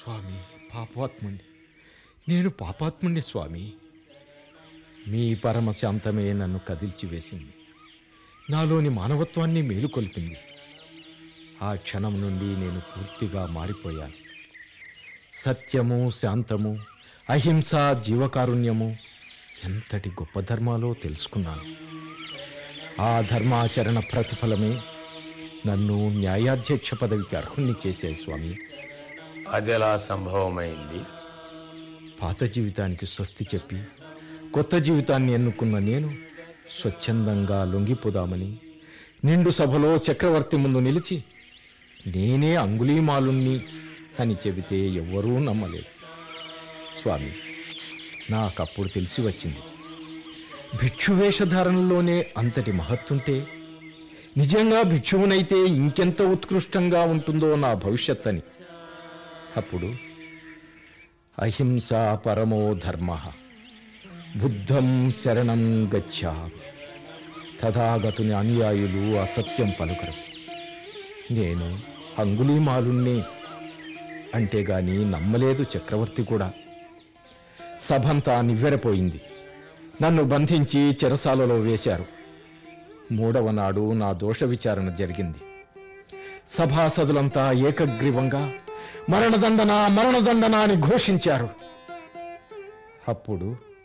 స్వామి పాపాత్ముణ్ణి నేను పాపాత్ముణ్ణి స్వామి మీ పరమశాంతమే నన్ను కదిల్చి వేసింది నాలోని మానవత్వాన్ని మేలుకొల్పింది ఆ క్షణం నుండి నేను పూర్తిగా మారిపోయాను సత్యము శాంతము అహింస జీవకారుణ్యము ఎంతటి గొప్ప ధర్మాలో తెలుసుకున్నాను ఆ ధర్మాచరణ ప్రతిఫలమే నన్ను న్యాయాధ్యక్ష పదవికి అర్హుణ్ణి చేశాయి స్వామి అదెలా సంభవమైంది పాత జీవితానికి స్వస్తి చెప్పి కొత్త జీవితాన్ని ఎన్నుకున్న నేను స్వచ్ఛందంగా లొంగిపోదామని నిండు సభలో చక్రవర్తి ముందు నిలిచి నేనే అంగుళీమాలుణ్ణి అని చెబితే ఎవ్వరూ నమ్మలేదు స్వామి నాకప్పుడు తెలిసి వచ్చింది భిక్షువేషధారణలోనే అంతటి మహత్తుంటే నిజంగా భిక్షువునైతే ఇంకెంత ఉత్కృష్టంగా ఉంటుందో నా భవిష్యత్ అని అప్పుడు అహింసా పరమో ధర్మ బుద్ధం శరణం గచ్చా తథాగతుని అనుయాయులు అసత్యం పలుకరు నేను అంగుళీమాలుణ్ణే అంటే గాని నమ్మలేదు చక్రవర్తి కూడా సభంతా నివ్వెరపోయింది నన్ను బంధించి చెరసాలలో వేశారు మూడవ నాడు నా దోష విచారణ జరిగింది సభాసదులంతా ఏకగ్రీవంగా మరణదండన మరణదండన అని ఘోషించారు అప్పుడు